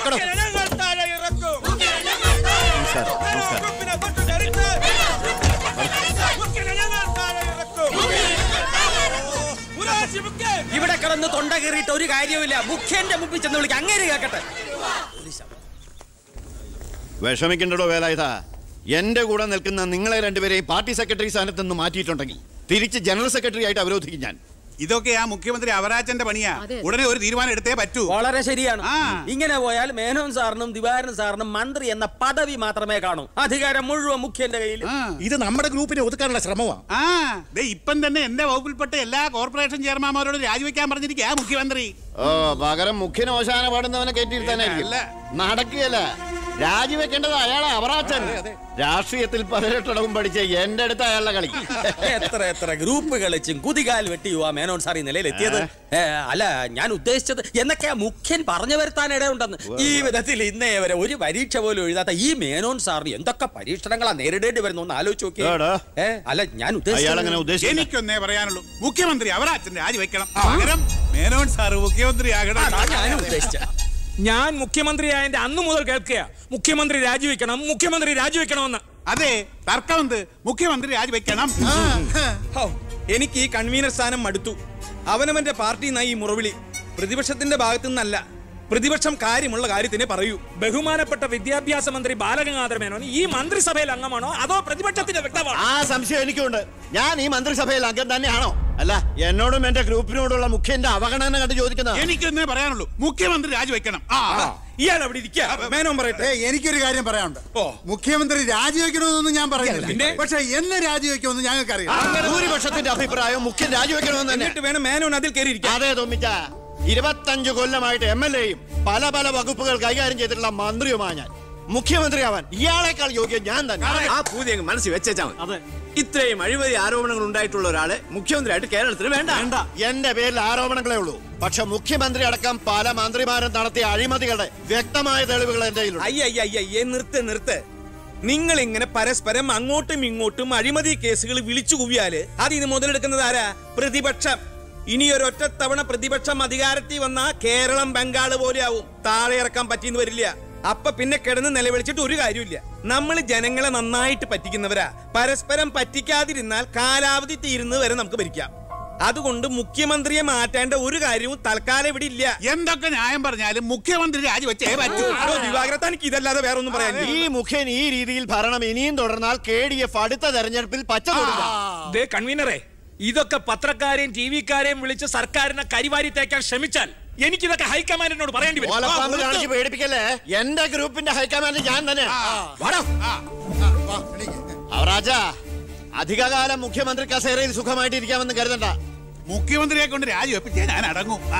വെക്കടോ ഞങ്ങൾ താഴെ ഇറക്കും നമസ്കാരം നമസ്കാരം ഗ്രൂപ്പിനെ പൊട്ടിത്തെറിച്ച് മുക്കിനെ ഞങ്ങൾ താഴെ ഇറക്കും ഉറാശി മുക്കേ ഇവിടെ കിടന്ന് തൊണ്ട കീറിയിട്ട് ഒരു കാര്യവുമില്ല മുഖ്യന്റെ മുമ്പിൽ ചെന്ന് വിളിക്കാം അങ്ങനെ കേക്കട്ടെ വിഷമിക്കണ്ടോ വേലായുധ എന്റെ കൂടെ നിൽക്കുന്ന നിങ്ങളെ രണ്ടുപേരെയും പാർട്ടി സെക്രട്ടറി സ്ഥാനത്ത് നിന്ന് മാറ്റിയിട്ടുണ്ടെങ്കിൽ തിരിച്ച് ജനറൽ സെക്രട്ടറി ആയിട്ട് അവരോധിക്കും ഞാൻ ഇതൊക്കെ ആ മുഖ്യമന്ത്രി അവരാജന്റെ പണിയാ ഉടനെ ഒരു തീരുമാനം എടുത്തേ പറ്റൂ വളരെ ശരിയാണ് ആ. ഇങ്ങനെ പോയാൽ മേനോൻ സാറിനും ദിവാരൻ സാറിനും മന്ത്രി എന്ന പദവി മാത്രമേ കാണൂ അധികാരം മുഴുവൻ മുഖ്യന്റെ കയ്യിൽ ആ. ഇത് നമ്മുടെ ഗ്രൂപ്പിനെ ഒതുക്കാനുള്ള ശ്രമമാണ് ആ ദേ ഇപ്പം തന്നെ എന്റെ വകുപ്പിൽപ്പെട്ട എല്ലാ കോർപ്പറേഷൻ ചെയർമാൻമാരോട് രാജിവെക്കാൻ പറഞ്ഞിരിക്കുക മുഖ്യമന്ത്രി ഓ പകരം മുഖ്യന് ഓശാന പാടുന്നവനെ കയറ്റിയിരുത്താനായിരിക്കും അല്ല. നടക്കുകയല്ല രാജിവെക്കേണ്ടത് അയാളെ അവറാച്ചൻ രാഷ്ട്രീയത്തിൽ പതിനെട്ടടവും പഠിച്ച എന്റെ അടുത്ത് അയാളുടെ കളി എത്ര എത്ര ഗ്രൂപ്പ് കളിച്ചും കുതികാൽ വെട്ടിയുവാ മേനോൻ സാർ ഈ നിലയിലെത്തിയത് ഏ, അല്ല ഞാൻ ഉദ്ദേശിച്ചത് എന്നൊക്കെയാ മുഖ്യൻ പറഞ്ഞു വരുത്താൻ ഇടയുണ്ടെന്ന് ഈ വിധത്തിൽ ഇന്നേ വരെ ഒരു പരീക്ഷ പോലും എഴുതാത്ത ഈ മേനോൻ സാറിന് എന്തൊക്കെ പരീക്ഷണങ്ങളാ നേരിടേണ്ടി വരുന്നു ഒന്ന് ആലോചിച്ച് ഏടാ. നോക്കിയേ ഏ, അല്ല ഞാൻ അയാൾ അങ്ങനെ ഉദ്ദേശിച്ചത് ഉദ്ദേശിച്ചില്ല എനിക്കൊന്നേ പറയാനുള്ളൂ മുഖ്യമന്ത്രി അവരാജൻ രാജിവെക്കണം പകരം മേനോൻ സാറ് മുഖ്യമന്ത്രി ആകണം അതാ ഞാനും ഉദ്ദേശിച്ചത് ഞാൻ മുഖ്യമന്ത്രിയായതിന്റെ അന്ന് മുതൽ കേൾക്കുക മുഖ്യമന്ത്രി രാജിവെക്കണം മുഖ്യമന്ത്രി രാജിവെക്കണമെന്ന് അതെ തർക്കമെന്ത് മുഖ്യമന്ത്രി രാജിവെക്കണം ഹൗ, എനിക്ക് ഈ കൺവീനർ സ്ഥാനം മടുത്തു അവനവന്റെ പാർട്ടി ഈ മുറവിളി പ്രതിപക്ഷത്തിന്റെ ഭാഗത്തു നിന്നല്ല പ്രതിപക്ഷം കാര്യമുള്ള കാര്യത്തിനെ പറയൂ ബഹുമാനപ്പെട്ട വിദ്യാഭ്യാസ മന്ത്രി ബാലഗംഗാധര മേനോൻ ഈ മന്ത്രിസഭയിൽ അംഗമാണോ അതോ പ്രതിപക്ഷത്തിന്റെ വ്യക്തമാണോ ആ സംശയം എനിക്കുണ്ട് ഞാൻ ഈ മന്ത്രിസഭയിൽ അംഗം തന്നെയാണോ അല്ല എന്നോടും എന്റെ ഗ്രൂപ്പിനോടുള്ള മുഖ്യന്റെ അവഗണന കണ്ട് ചോദിക്കുന്ന എനിക്കൊന്നേ പറയാനുള്ളൂ മുഖ്യമന്ത്രി രാജിവെക്കണം ആ ഇയാൾ അവിടെ ഇരിക്കുക മേനോൻ പറയട്ടെ എനിക്കൊരു കാര്യം പറയാനുണ്ട് ഓ. മുഖ്യമന്ത്രി രാജിവെക്കണമെന്നൊന്നും ഞാൻ പറയുന്നില്ല പിന്നെ? പക്ഷെ എന്ന് രാജിവെക്കുമെന്ന് ഞങ്ങൾക്കറിയാം ഭൂരിപക്ഷത്തിന്റെ അഭിപ്രായം മുഖ്യൻ രാജിവെക്കണമെന്ന് തന്നെ എന്നിട്ട് വേണം മേനോൻ അതിൽ കയറി ഇരിക്കാൻ അതെ തോമിച്ച ഇരുപത്തഞ്ച് കൊല്ലമായിട്ട് എം എൽ എയും പല പല വകുപ്പുകൾ കൈകാര്യം ചെയ്തിട്ടുള്ള മന്ത്രിയുമാണ് ഞാൻ മുഖ്യമന്ത്രിയാവാൻ ഇയാളെക്കാൾ യോഗ്യം ഞാൻ തന്നെ ആ പൂതി അങ്ങ് മനസ്സിൽ വെച്ചേച്ചാ മതി ഇത്രയും അഴിമതി ആരോപണങ്ങൾ ഉണ്ടായിട്ടുള്ള ഒരാളെ മുഖ്യമന്ത്രിയായിട്ട് കേരളത്തിന് വേണ്ട വേണ്ട എന്റെ പേരിൽ ആരോപണങ്ങളേ ഉള്ളൂ പക്ഷെ മുഖ്യമന്ത്രി അടക്കം പല മന്ത്രിമാരും നടത്തിയ അഴിമതികളുടെ വ്യക്തമായ തെളിവുകൾ എന്റെ കയ്യിലുണ്ട് അയ്യയ്യയ്യേ നിർത്ത് നിർത്ത് നിങ്ങൾ ഇങ്ങനെ പരസ്പരം അങ്ങോട്ടും ഇങ്ങോട്ടും അഴിമതി കേസുകൾ വിളിച്ചു കുവിയാല് അതിന് മുതലെടുക്കുന്നത് ആരാ പ്രതിപക്ഷം ഇനി ഒരൊറ്റ തവണ പ്രതിപക്ഷം അധികാരത്തിൽ വന്നാ കേരളം ബംഗാള് പോലെയാവും താഴെ ഇറക്കാൻ പറ്റിയെന്ന് വരില്ല അപ്പൊ പിന്നെ കിടന്ന് നിലവിളിച്ചിട്ട് ഒരു കാര്യമില്ല നമ്മൾ ജനങ്ങളെ നന്നായിട്ട് പറ്റിക്കുന്നവരാ പരസ്പരം പറ്റിക്കാതിരുന്നാൽ കാലാവധി തീരുന്നത് വരെ നമുക്ക് ഭരിക്കാം അതുകൊണ്ട് മുഖ്യമന്ത്രിയെ മാറ്റേണ്ട ഒരു കാര്യവും തൽക്കാലം ഇവിടെ ഇല്ല എന്തൊക്കെ ന്യായം പറഞ്ഞാലും മുഖ്യമന്ത്രി രാജിവെച്ചേ പറ്റൂ എടോ, ദിവാകര തനിക്ക് ഇതല്ലാതെ വേറെ ഒന്നും പറയാൻ ഈ മുഖ്യൻ ഈ രീതിയിൽ ഭരണം ഇനിയും തുടർന്നാൽ കെ ഡി എഫ് അടുത്ത തെരഞ്ഞെടുപ്പിൽ പച്ച തൊടില്ല ദേ കൺവീനറെ ഇതൊക്കെ പത്രക്കാരെയും ടി വിക്കാരെയും വിളിച്ച് സർക്കാരിനെ കരിവാരി തേക്കാൻ ശ്രമിച്ചാൽ എനിക്കിതൊക്കെ ഹൈക്കമാൻഡിനോട് പറയേണ്ടി വരും ഓലപ്പാമ്പ് കാണിച്ച് പേടിപ്പിക്കല്ലേ എന്റെ ഗ്രൂപ്പിന്റെ ഹൈക്കമാൻഡ് ഞാൻ തന്നെ വാടോ. അവറാജ അധികകാലം മുഖ്യമന്ത്രി കസേരയിൽ സുഖമായിട്ട് ഇരിക്കാമെന്ന് കരുതണ്ട മുഖ്യമന്ത്രിയെ കൊണ്ട് രാജിവെപ്പിച്ചേ ഞാൻ അടങ്ങും ആ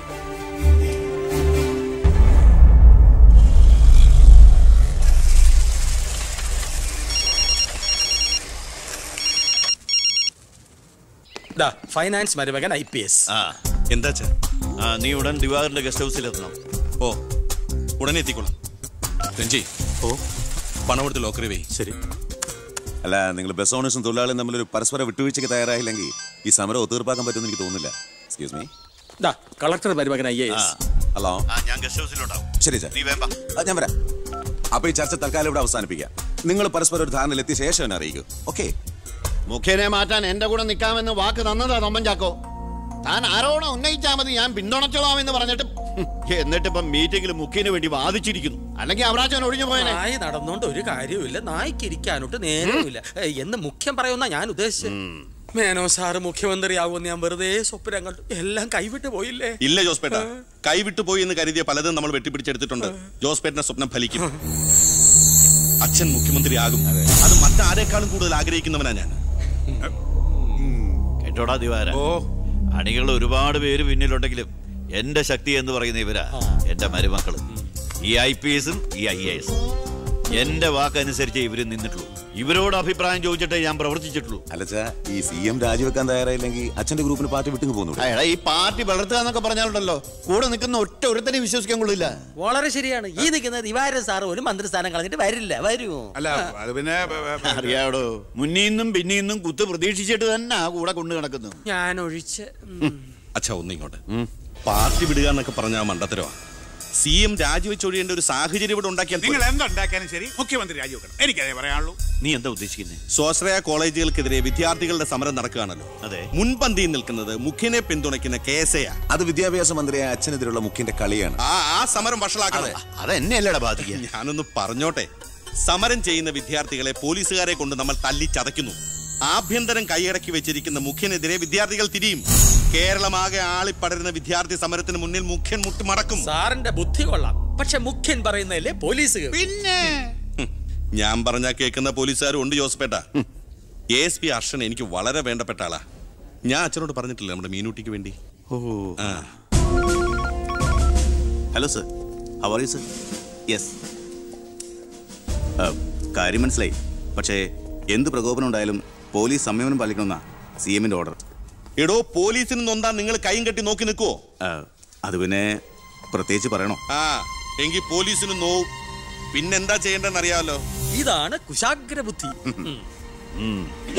ദാ, ഫൈനാൻസ് മരുമകൻ ഐ പി എസ് ആ എന്താ ആ, നീ ഉടൻ ദിവാകരന്റെ ഗസ്റ്റ് ഹൗസിൽ എത്തണം ഓ ഉടനെ എത്തിക്കോളാം രഞ്ജി ഓ പണം എടുത്ത് ലോക്കറി വേ ശരി അല്ല നിങ്ങൾ ബസ് ഓണേഴ്സും തൊഴിലാളിയും തമ്മിലൊരു പരസ്പര വിട്ടുവീഴ്ചയ്ക്ക് തയ്യാറായില്ലെങ്കിൽ ഈ സമരം ഒത്തീർപ്പാക്കാൻ പറ്റുമെന്ന് എനിക്ക് തോന്നുന്നില്ല എക്സ്ക്യൂസ് മീ ദാ, കളക്ടർ മരുമകൻ ഐ എ എസ് ഹലോ ആ ഞാൻ ഗസ്റ്റ് ഹൗസിലുണ്ടാവും ശരി സാർ നീ വേമ്പ ആ, ഞാൻ വരാം അപ്പൊ ഈ ചർച്ച തൽക്കാലം ഇവിടെ അവസാനിപ്പിക്കാം നിങ്ങൾ പരസ്പരം ഒരു ധാരണയിലെത്തിയ ശേഷം എന്നെ അറിയിക്കൂ ഓക്കെ മുഖ്യനെ മാറ്റാൻ എന്റെ കൂടെ നിൽക്കാമെന്ന് വാക്ക് തന്നതാ തൊമ്മൻ ചാക്കോ താൻ ആരോണം ഉന്നയിച്ചാ മതി ഞാൻ പിന്തുണച്ചോളാം എന്ന് പറഞ്ഞിട്ട് ഹും, എന്നിട്ട് ഇപ്പം മീറ്റിംഗിൽ മുഖ്യന് വേണ്ടി വാദിച്ചിരിക്കുന്നു അല്ലെങ്കിൽ അവരാച്ചൻ ഒഴിഞ്ഞു പോയനെ നായി നടന്നോണ്ട് ഒരു കാര്യവുമില്ല നായ്ക്ക് ഇരിക്കാനോട്ട് നേരവുമില്ല ഏ, എന്ന് മുഖ്യം പറയുന്ന ഞാൻ ഉദ്ദേശിച്ചത് മേനോ സാറ് മുഖ്യമന്ത്രിയാവുമെന്ന് ഞാൻ വെറുതെ സ്വപ്നം കണ്ടു എല്ലാം കൈവിട്ട് പോയില്ലേ ഇല്ല ജോസ്പേട്ട കൈവിട്ടു പോയി എന്ന് കരുതിയ പലതും നമ്മൾ വെട്ടിപ്പിടിച്ചെടുത്തിട്ടുണ്ട് ജോസ്പേട്ടന്റെ സ്വപ്നം ഫലിക്കും അച്ഛൻ മുഖ്യമന്ത്രിയാകും അത് മറ്റാരേക്കാളും കൂടുതൽ ആഗ്രഹിക്കുന്നവനാ ഞാൻ കേട്ടോടാ ദിവാര ഓ അണികൾ ഒരുപാട് പേര് പിന്നിലുണ്ടെങ്കിലും എന്റെ ശക്തി എന്ന് പറയുന്ന ഇവരാ എന്റെ മരുമക്കള് ഈ ഐ പി എസും ഈ ഐ എ എസും എന്റെ വാക്കനുസരിച്ച് ഇവര് നിന്നിട്ടുള്ളൂ ഇവരോട് അഭിപ്രായം ചോദിച്ചിട്ടേ ഞാൻ പ്രവർത്തിച്ചിട്ടുള്ളൂ അല്ലച്ചാ ഈ സി എം രാജിവെക്കാൻ തയ്യാറായില്ലെങ്കിൽ അച്ഛന്റെ ഗ്രൂപ്പിന് പാർട്ടി വിട്ടുങ്ങ് പോകുന്നു എടാ ഈ പാർട്ടി വളർത്തുക എന്നൊക്കെ പറഞ്ഞാലുണ്ടല്ലോ കൂടെ നിൽക്കുന്ന ഒറ്റ ഒരുത്തനെ വിശ്വസിക്കാൻ കൊള്ളില്ല വളരെ ശരിയാണ് ഈ നിൽക്കുന്ന ദിവാരൻ സാറ് ഒരു മന്ത്രിസ്ഥാനം കളഞ്ഞിട്ട് വരില്ല വരൂ അല്ല അത് പിന്നെ അറിയാടോ മുന്നീന്നും പിന്നീന്നും കുത്ത് പ്രതീക്ഷിച്ചിട്ട് തന്നെ ആ കൂടെ കൊണ്ടു കിടക്കുന്നു ഞാൻ ഒഴിച്ച് അച്ഛാ ഒന്നിങ്ങോട്ട് പാർട്ടി വിടുക എന്നൊക്കെ പറഞ്ഞ മണ്ടത്തരവാ സി എം രാജിവെച്ചൊഴിയേണ്ട ഒരു സാഹചര്യം ഇവിടെ ഉണ്ടാക്കിയാൽ നിങ്ങൾ പോരെ. എന്തുണ്ടാക്കിയാലും ശരി മുഖ്യമന്ത്രി രാജിവെക്കണം എനിക്കതേ പറയാനുള്ളൂ നീ എന്താ ഉദ്ദേശിക്കുന്നത് സ്വാശ്രയ കോളേജുകൾക്കെതിരെ വിദ്യാർത്ഥികളുടെ സമരം നടക്കുകയാണല്ലോ അതെ. മുൻപന്തിയിൽ നിൽക്കുന്നത് മുഖ്യനെ പിന്തുണയ്ക്കുന്ന കേസയാ അത് വിദ്യാഭ്യാസ മന്ത്രിയായ അച്ഛനെതിരുള്ള മുഖ്യന്റെ കളിയാണ് ആ ആ സമരം വഷളാക്കണം അതെന്നെയല്ലടാ ബാധിക്കുക ഞാനൊന്ന് പറഞ്ഞോട്ടെ സമരം ചെയ്യുന്ന വിദ്യാർത്ഥികളെ പോലീസുകാരെ കൊണ്ട് നമ്മൾ തല്ലി ചതയ്ക്കുന്നു ആഭ്യന്തരം കൈയടക്കി വെച്ചിരിക്കുന്ന മുഖ്യനെതിരെ വിദ്യാർത്ഥികൾ തിരിയും കേരളമാകെ ആളിപ്പടരുന്ന വിദ്യാർത്ഥി സമരത്തിന് മുന്നിൽ മുഖ്യൻ മുട്ടുമടക്കും സാറിന്റെ ബുദ്ധി കൊള്ളാം പക്ഷെ മുഖ്യൻ പറയുന്നതല്ലേ പോലീസ് കേൾക്കൂ. പിന്നെ ഹും, ഞാൻ പറഞ്ഞാ കേൾക്കുന്ന പോലീസുകാരും ഉണ്ട് ജോസഫേട്ട എ എസ് പി അർഷൻ എനിക്ക് വളരെ വേണ്ടപ്പെട്ട ആളാ ഞാൻ അച്ഛനോട് പറഞ്ഞിട്ടില്ല നമ്മുടെ മീനൂട്ടിക്ക് വേണ്ടി ഓ ആ hello sir how are you sir yes കാര്യം മനസ്സിലായി പക്ഷേ എന്ത് പ്രകോപനം ഉണ്ടായാലും പോലീസ് സംയമനം പാലിക്കണമെന്നാ സി എമ്മിന്റെ ഓർഡർ എടോ പോലീസിന് നൊന്താ നിങ്ങൾ കൈയും കെട്ടി നോക്കി നിൽക്കുവോ അത് പിന്നെ പ്രത്യേകിച്ച് പറയണോ ആ എങ്കിൽ പോലീസിന് നോവും പിന്നെന്താ ചെയ്യേണ്ടതെന്ന് അറിയാമല്ലോ ഇതാണ് കുശാഗ്ര ബുദ്ധി ഉം.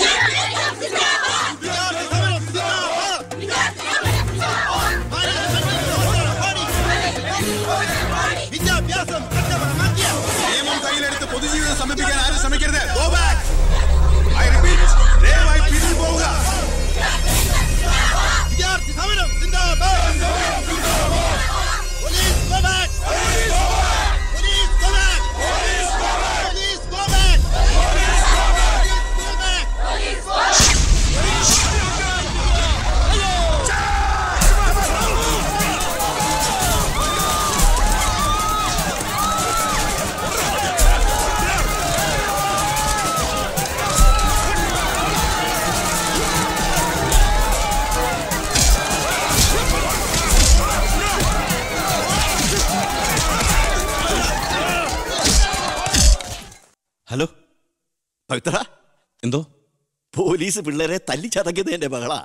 നിയമം കയ്യിലെടുത്ത് പൊതുജീവിതം സമർപ്പിക്കാൻ ആരും ശ്രമിക്കരുത് Go back. I repeat, ദയവായി പിരിഞ്ഞു പോവുക വിദ്യാർത്ഥി സമരം സിന്ദാബാദ് police go back. Police go back. Police go back. Police go back. Police go back. Hello Pavithra എന്തോ പോലീസ് പിള്ളേരെ തല്ലിച്ചതയ്ക്കുന്നതിന്റെ ബഹള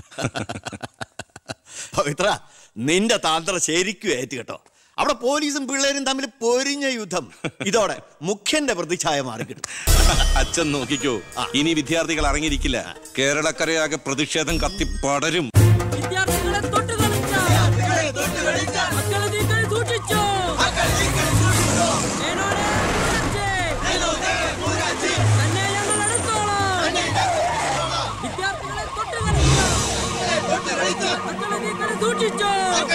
പവിത്ര നിന്റെ താന്ത്ര ശരിക്കും ഏറ്റ് കേട്ടോ അവിടെ പോലീസും പിള്ളേരും തമ്മിൽ പൊരിഞ്ഞ യുദ്ധം ഇതോടെ മുഖ്യന്റെ പ്രതിച്ഛായ മാറിക്കിട്ടും അച്ഛൻ നോക്കിക്കോ ഇനി വിദ്യാർത്ഥികൾ ഇറങ്ങിയിരിക്കില്ല കേരളക്കരയാകെ പ്രതിഷേധം കത്തി പടരും വിദ്യാർത്ഥികളെ തൊട്ട് കളിച്ച മക്കളെ നീ കളി സൂക്ഷിച്ചോ മേനോനെ മൂരച്ചേ. തന്നെ ഞങ്ങൾ എടുത്തോളാം. വിദ്യാർത്ഥികളെ തൊട്ട് കളിച്ച മക്കളെ നീ കളി സൂക്ഷിച്ചോ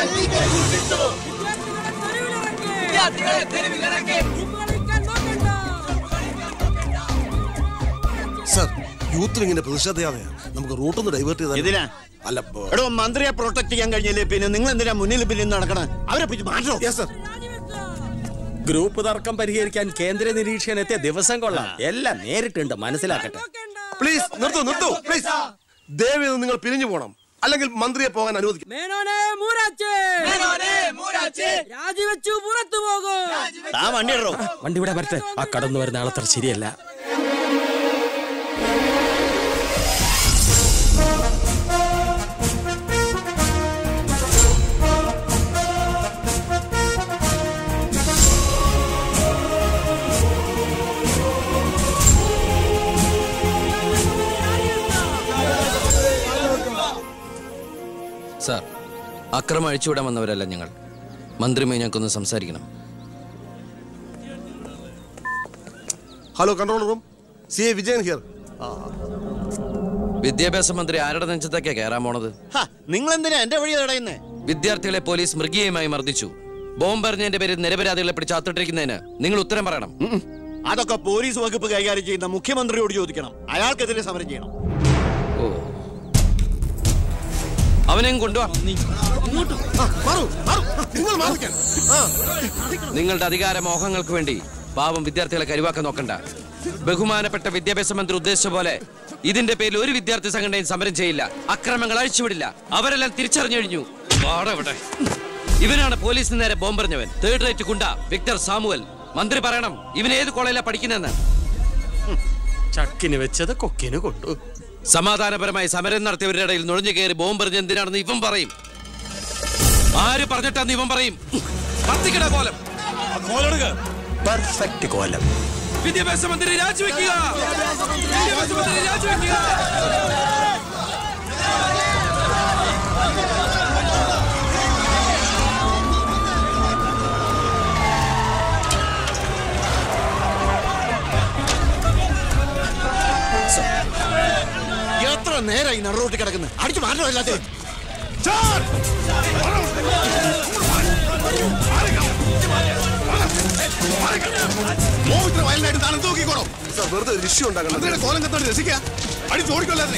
വിദ്യാർത്ഥികളെ തെരുവിലിറങ്ങി ഗ്രൂപ്പ് കളിക്കാൻ നോക്കണ്ട സർ യൂത്തിനിങ്ങനെ പ്രതിഷേധയാതെയാ നമുക്ക് റൂട്ടൊന്ന് ഡൈവേർട്ട് ചെയ്താൽ ഇതിനാ അല്ല എടോ മന്ത്രിയെ പ്രൊട്ടക്ട് ചെയ്യാൻ കഴിഞ്ഞില്ലേ പിന്നെ നിങ്ങൾ എന്തിനാ മുന്നിൽ പിന്നിൽ നടക്കണേ അവരെ പിടിച്ച് മാറ്റോ സർ ഗ്രൂപ്പ് തർക്കം പരിഹരിക്കാൻ കേന്ദ്ര നിരീക്ഷകൻ എത്തിയ ദിവസം കൊള്ളാം എല്ലാം നേരിട്ടുണ്ട് മനസ്സിലാക്കട്ടെ പ്ലീസ് നിർത്തൂ നിർത്തൂ പ്ലീസ് ദയവ് ചെയ്ത് നിങ്ങൾ പിരിഞ്ഞു പോകണം അല്ലെങ്കിൽ മന്ത്രിയെ പോകാൻ അനുവദിക്കും മേനോനെ മൂരാച്ചേ രാജിവെച്ചു പുറത്തു പോകും ആ വണ്ടി ഇടറോ വണ്ടി ഇവിടെ വരട്ടെ ആ കടന്നു വരുന്ന ആളത്ര ശരിയല്ല സാർ അക്രമം അഴിച്ചുവിടാൻ വന്നവരല്ല ഞങ്ങൾ മന്ത്രിയുമായി ഞങ്ങൾക്കൊന്ന് സംസാരിക്കണം hello control room C A Vijayan here വിദ്യാഭ്യാസ മന്ത്രി ആരുടെ നെഞ്ചത്തൊക്കെയാ കയറാൻ പോണത് നിങ്ങൾ എന്തിനാ എന്റെ വഴി തടയുന്നേ വിദ്യാർത്ഥികളെ പോലീസ് മൃഗീയമായി മർദ്ദിച്ചു ബോംബെറിഞ്ഞതിന്റെ പേരിൽ നിരപരാധികളെ പിടിച്ച് അത്തിട്ടിരിക്കുന്നതിന് നിങ്ങൾ ഉത്തരം പറയണം അതൊക്കെ പോലീസ് വകുപ്പ് കൈകാര്യം ചെയ്യുന്ന മുഖ്യമന്ത്രിയോട് ചോദിക്കണം അയാൾക്കെതിരെ സമരം ചെയ്യണം ഓ അവനെയും കൊണ്ടുവാ നിങ്ങൾ മാറിക്കാൻ നിങ്ങളുടെ അധികാര മോഹങ്ങൾക്ക് വേണ്ടി പാവം വിദ്യാർത്ഥികളെ കരുവാക്കാൻ നോക്കണ്ട ബഹുമാനപ്പെട്ട വിദ്യാഭ്യാസ മന്ത്രി ഉദ്ദേശിച്ച പോലെ ഇതിന്റെ പേരിൽ ഒരു വിദ്യാർത്ഥി സംഘടനയും സമരം ചെയ്യില്ല അക്രമങ്ങൾ അഴിച്ചുവിടില്ല അവരെല്ലാം തിരിച്ചറിഞ്ഞു കഴിഞ്ഞു വാടവിടെ ഇവനാണ് പോലീസിന് നേരെ ബോംബെറിഞ്ഞവൻ തേർഡ് റേറ്റ് കുണ്ട വിക്ടർ സാമുവൽ മന്ത്രി പറയണം ഇവൻ ഏത് കോളേജിലാണ് പഠിക്കുന്നതെന്ന് ചക്കിന് വെച്ചത് കൊക്കിന് കൊണ്ടു സമാധാനപരമായി സമരം നടത്തിയവരുടെ ഇടയിൽ നുഴഞ്ഞു കയറി ബോംബെറിഞ്ഞ് എന്തിനാണെന്ന് ഇവൻ പറയും ആര് പറഞ്ഞിട്ടാന്ന് ഇവൻ പറയും കത്തിക്കട കോലം പെർഫെക്റ്റ് കോലം വിദ്യാഭ്യാസ മന്ത്രി രാജിവെക്കുക വിദ്യാഭ്യാസ മന്ത്രി രാജിവെക്കുക നേരായി നടുറോട്ടി കിടക്കുന്നത് അടിച്ചു മാറ്റോ എല്ലാத்தைയും മോഹിത്ര വയലിനായിട്ട് താനും തൂക്കിക്കോളൂ സാർ വെറുതെ ഒരു ഇഷ്യൂ ഉണ്ടാക്കണം മന്ത്രിയുടെ കോലം കത്തോട് രസിക്കുക അടിച്ച് ഓടിക്കൊല്ലാതെ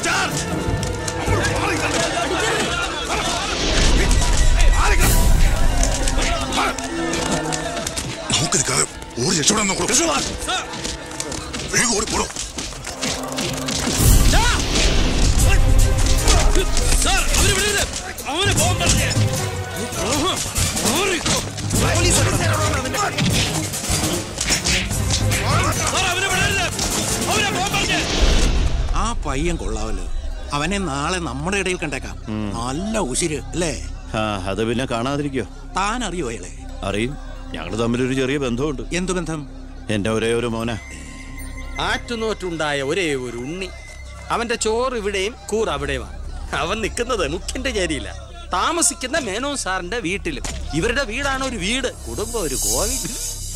നോക്ക് നിൽക്കാതെ ഓടി രക്ഷപ്പെടാൻ നോക്കൂ വേഗം ഓടിപ്പോടോ ആ പയ്യൻ കൊള്ളാവല്ലോ അവനെ നാളെ നമ്മുടെ ഇടയിൽ കണ്ടേക്കാം നല്ല ഉശിര് അല്ലേ ആ അത് പിന്നെ കാണാതിരിക്കോ താൻ അറിയോ അയാളെ അറിയും ഞങ്ങൾ തമ്മിലൊരു ചെറിയ ബന്ധമുണ്ട് എന്തു ബന്ധം എന്റെ ഒരേ ഒരു മോന ആറ്റുനോറ്റുണ്ടായ ഒരേ ഒരു ഉണ്ണി അവന്റെ ചോറ് ഇവിടെയും കൂർ അവിടെയുമാണ് അവൻ നിൽക്കുന്നത് മുഖ്യന്റെ ചേരിയില്ല താമസിക്കുന്ന മേനോൻ സാറിന്റെ വീട്ടിലും ഇവരുടെ വീടാണ് ഒരു വീട് കുടുംബം ഒരു കോവിൽ